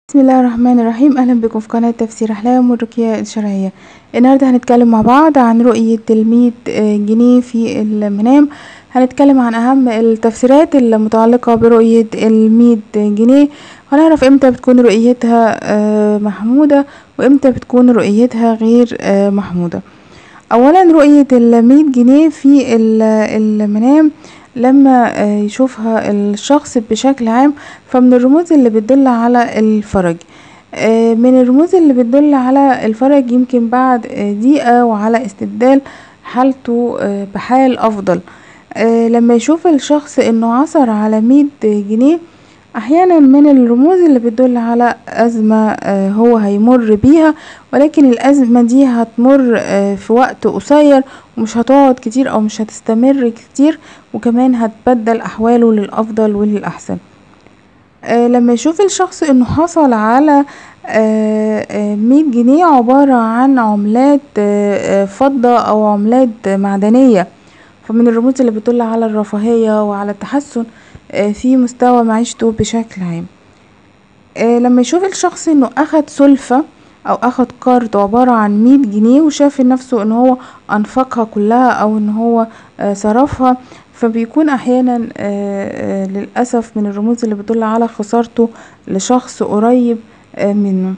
بسم الله الرحمن الرحيم اهلا بكم في قناة تفسير احلام والرقية الشرعية النهاردة هنتكلم مع بعض عن رؤية المية جنيه في المنام هنتكلم عن اهم التفسيرات المتعلقة برؤية المية جنيه هنعرف امتى بتكون رؤيتها محمودة وامتى بتكون رؤيتها غير محمودة اولا رؤية المية جنيه في المنام لما يشوفها الشخص بشكل عام فمن الرموز اللي بتدل على الفرج من الرموز اللي بتدل على الفرج يمكن بعد دقيقة وعلى استبدال حالته بحال افضل لما يشوف الشخص انه عثر على مية جنيه احيانا من الرموز اللي بتدل على ازمة هو هيمر بيها ولكن الازمة دي هتمر في وقت قصير ومش هتقعد كتير او مش هتستمر كتير وكمان هتبدل احواله للافضل وللاحسن لما يشوف الشخص انه حصل على مية جنيه عبارة عن عملات فضة او عملات معدنية فمن الرموز اللي بتدل على الرفاهية وعلى التحسن في مستوى معيشته بشكل عام لما يشوف الشخص انه اخد سلفة او اخد كارد عبارة عن مية جنيه وشاف نفسه ان هو انفقها كلها او ان هو صرفها فبيكون احيانا للأسف من الرموز اللي بتدل على خسارته لشخص قريب منه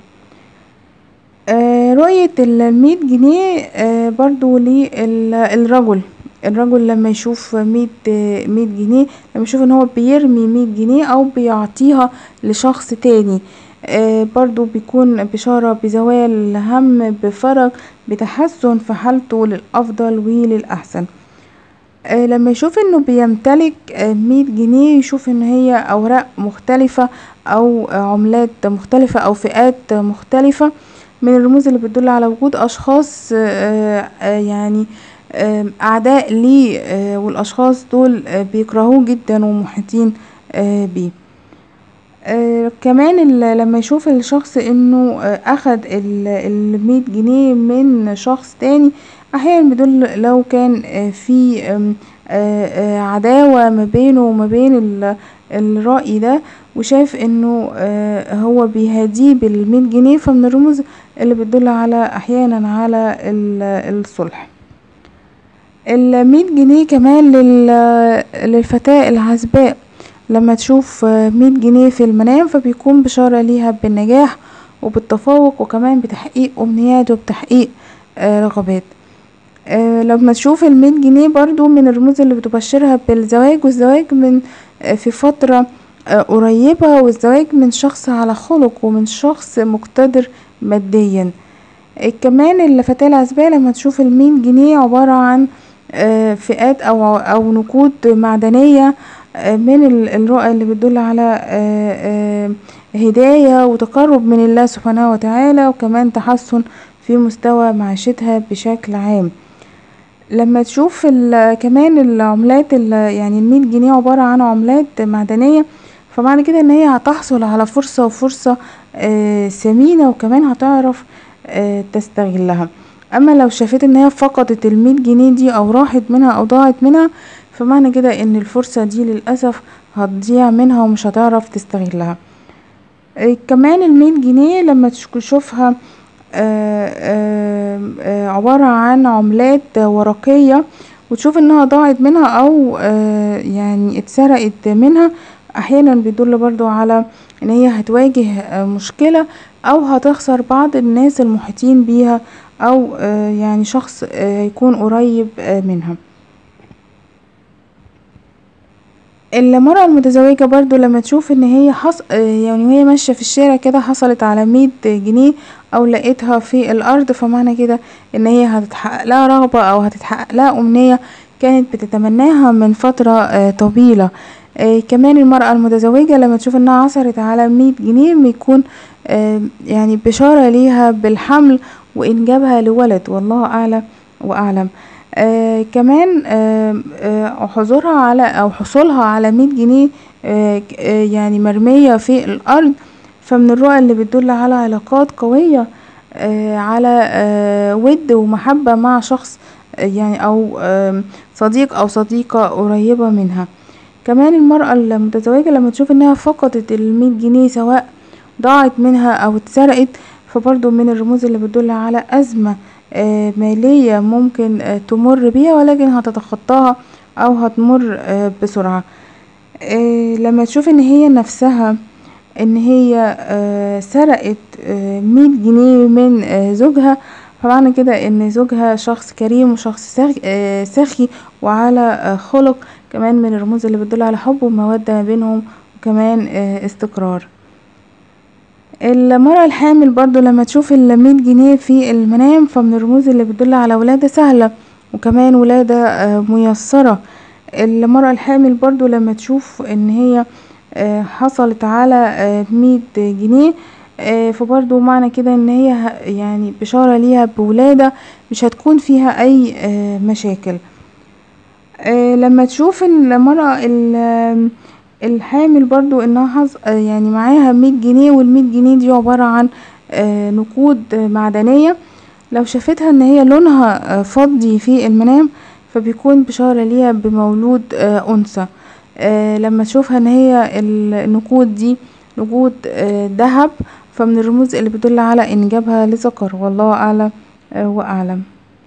رؤية المية جنيه برضو للرجل الرجل لما يشوف مية مية جنيه لما يشوف ان هو بيرمي مية جنيه او بيعطيها لشخص تاني آه برضو بيكون بشارة بزوال هم بفرج بتحسن في حالته للأفضل وللأحسن آه لما يشوف انه بيمتلك آه مية جنيه يشوف ان هي اوراق مختلفة او عملات مختلفة او فئات مختلفة من الرموز اللي بتدل على وجود اشخاص يعني اعداء ليه والاشخاص دول بيكرهوه جدا ومحيطين بيه آه كمان لما يشوف الشخص انه آه اخد المية جنيه من شخص تاني احيانا بيدل لو كان آه في آه عداوة ما بينه وما بين الرأي ده وشاف انه آه هو بيهديه بالمية جنيه فمن الرموز اللي بتدل على احيانا على الصلح المية جنيه كمان للفتاة العزباء لما تشوف مية جنيه في المنام فبيكون بشارة ليها بالنجاح وبالتفوق وكمان بتحقيق أمنيات وبتحقيق رغبات لما تشوف المية جنيه برضو من الرموز اللي بتبشرها بالزواج والزواج من في فترة قريبة والزواج من شخص على خلق ومن شخص مقتدر ماديا كمان الفتاة العزباء لما تشوف المية جنيه عبارة عن فئات أو, أو نقود معدنية من الرؤى اللي بتدل على هداية وتقرب من الله سبحانه وتعالى وكمان تحسن في مستوى معيشتها بشكل عام لما تشوف كمان العملات يعني المية جنيه عبارة عن عملات معدنية فمعنى كده ان هي هتحصل على فرصة وفرصة ثمينة وكمان هتعرف تستغلها اما لو شافت ان هي فقدت المية جنيه دي او راحت منها او ضاعت منها فمعنى كده ان الفرصة دي للأسف هتضيع منها ومش هتعرف تستغلها كمان المية جنيه لما تشوفها عبارة عن عملات ورقية وتشوف انها ضاعت منها او يعني اتسرقت منها احيانا بيدل برضو على ان هي هتواجه مشكلة او هتخسر بعض الناس المحيطين بيها او يعني شخص يكون قريب منها المرأة المتزوجة برضو لما تشوف ان هي حص... يعني وهي ماشية في الشارع كده حصلت على مية جنيه او لقيتها في الارض فمعنى كده ان هي هتتحقق لها رغبة او هتتحقق لها امنية كانت بتتمناها من فترة طويلة كمان المرأة المتزوجة لما تشوف انها عثرت على مية جنيه بيكون يعني بشارة ليها بالحمل وانجابها لولد والله اعلى واعلم آه كمان آه آه حضورها على او حصولها على مية جنيه آه آه يعني مرمية في الارض فمن الرؤى اللي بتدل على علاقات قوية آه على آه ود ومحبة مع شخص آه يعني او آه صديق او صديقة قريبة منها كمان المرأة المتزوجة لما تشوف انها فقدت المية جنيه سواء ضاعت منها او اتسرقت فبرضو من الرموز اللي بتدل على ازمة آه مالية ممكن آه تمر بيها ولكن هتتخطاها او هتمر آه بسرعة آه لما تشوف ان هي نفسها ان هي آه سرقت آه مية جنيه من آه زوجها فمعنى كده ان زوجها شخص كريم وشخص ساخي, آه ساخي وعلى آه خلق كمان من الرموز اللي بتدل على حب ومودة ما بينهم وكمان آه استقرار المرأة الحامل برضو لما تشوف المية جنيه في المنام فمن الرموز اللي بتدل على ولادة سهلة وكمان ولادة آه ميسرة المرأة الحامل برضو لما تشوف ان هي آه حصلت على آه مية جنيه فبرضو معنى كده ان هي يعني بشارة ليها بولادة مش هتكون فيها اي مشاكل لما تشوف المرأة الحامل برضو انها حظ يعني معاها مية جنيه والمية جنيه دي عبارة عن نقود معدنية لو شافتها ان هي لونها فضي في المنام فبيكون بشارة ليها بمولود انثى لما تشوفها ان هي النقود دي نقود ذهب فمن الرموز اللي بتدل على انجابها لذكر والله اعلم واعلم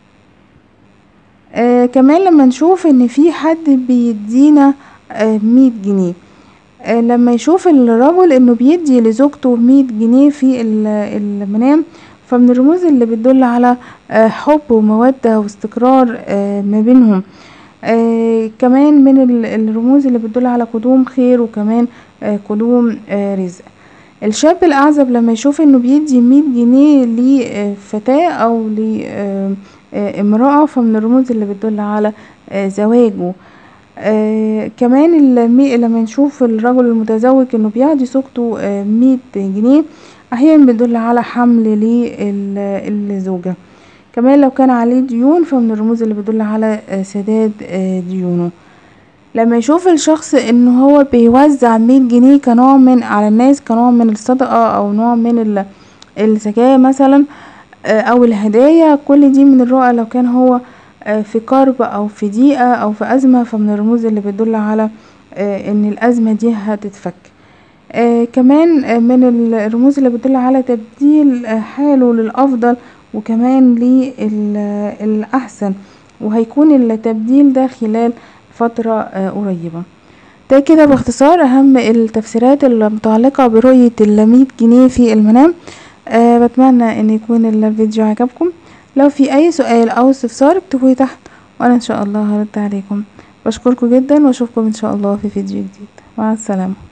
آه كمان لما نشوف ان في حد بيدينا آه مية جنيه آه لما يشوف الرجل انه بيدي لزوجته مية جنيه في المنام فمن الرموز اللي بتدل على آه حب ومودة واستقرار آه ما بينهم آه كمان من الرموز اللي بتدل على قدوم خير وكمان آه قدوم آه رزق الشاب الأعزب لما يشوف انه بيدي مية جنيه لفتاة او لامرأة فمن الرموز اللي بتدل على زواجه آه كمان لما نشوف الرجل المتزوج انه بيعطي زوجته آه مية جنيه احيانا بتدل على حمل للزوجة كمان لو كان عليه ديون فمن الرموز اللي بتدل على آه سداد ديونه لما يشوف الشخص ان هو بيوزع مية جنيه كنوع من على الناس كنوع من الصدقة او نوع من الزكاة مثلا او الهدايا كل دي من الرؤى لو كان هو في كرب او في ضيقة او في ازمة فمن الرموز اللي بتدل على ان الازمة دي هتتفك كمان من الرموز اللي بتدل على تبديل حاله للافضل وكمان للاحسن وهيكون التبديل ده خلال فترة قريبة ده كده باختصار اهم التفسيرات المتعلقة برؤية المية جنيه في المنام أه بتمنى ان يكون الفيديو عجبكم لو في اي سؤال او استفسار اكتبوه تحت وانا ان شاء الله هرد عليكم بشكركم جدا واشوفكم ان شاء الله في فيديو جديد مع السلامه